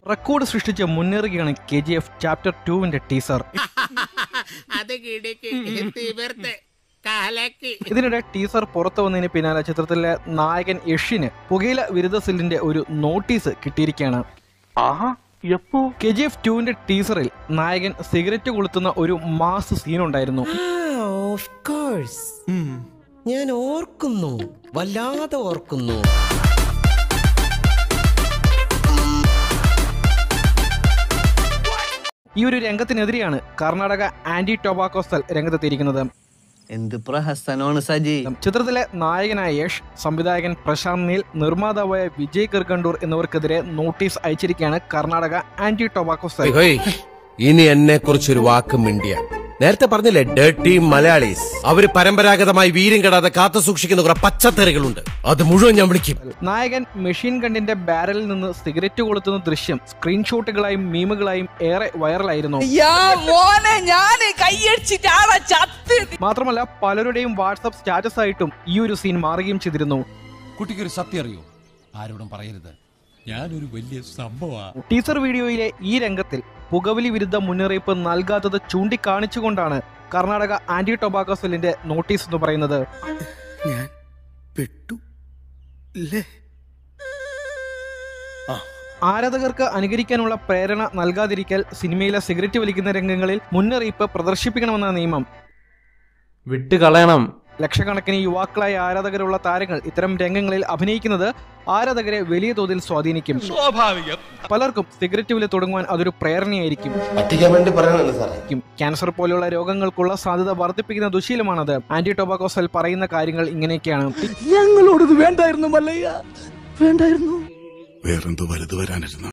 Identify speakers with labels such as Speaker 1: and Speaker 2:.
Speaker 1: Record സൃഷ്ടിച്ച് മുന്നേറുകയാണ് K G F chapter ടുവിന്റെ ടീസർ
Speaker 2: അത് കിടക്ക് തീവർത്ത് കാലക്ക്
Speaker 1: ഇതിനിടെ ടീസർ പുറത്തു വന്നതിന് പിന്നാലെ ചിത്രത്തിലെ നായകൻ യഷിന് പുകയില വിരുദ്ധ സെല്ലിന്റെ ഒരു നോട്ടീസ് കിട്ടിയിരിക്കുകയാണ് കെ ജി എഫ് ടുവിന്റെ ടീസറിൽ നായകൻ സിഗരറ്റ് കൊളുത്തുന്ന ഒരു മാസ് സീൻ ഉണ്ടായിരുന്നു
Speaker 3: ഓഫ് കോഴ്സ് ഞാൻ ഓർക്കുന്നു വല്ലാതെ ഓർക്കുന്നു
Speaker 1: ഈ ഒരു രംഗത്തിനെതിരെയാണ് കർണാടക ആന്റി ടൊബാക്കോ സെൽ രംഗത്തെത്തിയിരിക്കുന്നത്
Speaker 4: എന്ത് പ്രഹസനമാണ് സജി
Speaker 1: ചിത്രത്തിലെ നായകനായ യഷ് സംവിധായകൻ പ്രശാന്ത് നീൽ നിർമ്മാതാവായ വിജയ് കിർഗണ്ടൂർ എന്നിവർക്കെതിരെ നോട്ടീസ് അയച്ചിരിക്കുകയാണ് കർണാടക ആന്റി ടൊബാക്കോ സെൽ
Speaker 5: ഹോയ് ഇനി എന്നെ കുറിച്ചൊരു വാക്ക് മിണ്ടിയ നേരത്തെ പറഞ്ഞില്ലേ ഡേർട്ടി മലയാളീസ് അവര് പരമ്പരാഗതമായി വീര്യം കെടാതെ കാത്തു സൂക്ഷിക്കുന്ന കുറെ പച്ചത്തറികളുണ്ട് അത് മുഴുവൻ ഞാൻ വിളിക്കും
Speaker 1: നായകൻ മെഷീൻ ഗണ്ണിന്റെ ബാരലിൽ നിന്ന് സിഗരറ്റ് കൊളുത്തുന്ന ദൃശ്യം സ്ക്രീൻഷോട്ടുകളായും മീമുകളായും ഏറെ വൈറലായിരുന്നു
Speaker 6: മോനെ ഞാൻ കൈയടിച്ചിട്ട് ആളെ ചത്ത്
Speaker 1: മാത്രമല്ല പലരുടെയും വാട്സപ്പ് സ്റ്റാറ്റസ് ആയിട്ടും ഈ ഒരു സീൻ മാറുകയും ചെയ്തിരുന്നു
Speaker 7: കുട്ടിക്കൊരു സത്യം അറിയോ ആരോടും പറയരുത് ഞാനൊരു വലിയ സംഭവമാ
Speaker 1: ടീസർ വീഡിയോയിലെ ഈ രംഗത്തിൽ പുകവലി വിരുദ്ധ മുന്നറിയിപ്പ് നൽകാത്തത് ചൂണ്ടിക്കാണിച്ചുകൊണ്ടാണ് കർണാടക ആന്റി ടൊബാക്കോ സെല്ലിന്റെ നോട്ടീസ് എന്ന് പറയുന്നത്
Speaker 8: ഞാൻ പെട്ടു ഇല്ലേ
Speaker 1: ആരാധകർക്ക് അനുകരിക്കാനുള്ള പ്രേരണ നൽകാതിരിക്കൽ സിനിമയിലെ സിഗരറ്റ് വലിക്കുന്ന രംഗങ്ങളിൽ മുന്നറിയിപ്പ് പ്രദർശിപ്പിക്കണമെന്ന നിയമം
Speaker 9: വിട്ടുകളയണം
Speaker 1: ലക്ഷക്കണക്കിന് യുവാക്കളായ ആരാധകരുള്ള താരങ്ങൾ ഇത്തരം രംഗങ്ങളിൽ അഭിനയിക്കുന്നത് ആരാധകരെ വലിയ തോതിൽ സ്വാധീനിക്കും
Speaker 7: സ്വാഭാവികം
Speaker 1: പലർക്കും സിഗരറ്റ് വില തുടങ്ങുവാൻ അതൊരു പ്രേരണയായിരിക്കും
Speaker 5: പറ്റിക്കാൻ വേണ്ടി പറയണല്ലോ സാറേ
Speaker 1: ക്കും. ക്യാൻസർ പോലെയുള്ള രോഗങ്ങൾക്കുള്ള സാധ്യത വർദ്ധിപ്പിക്കുന്ന ദുശീലമാണത് ആന്റി ടൊബാക്കോ സെൽ പറയുന്ന കാര്യങ്ങൾ ഇങ്ങനെയൊക്കെയാണ്
Speaker 8: ഞങ്ങളോടത് വേണ്ടായിരുന്നു മല്ലയ്യ വേണ്ടായിരുന്നു
Speaker 10: വേറെന്തോ വലുത് വരാനിരുന്നു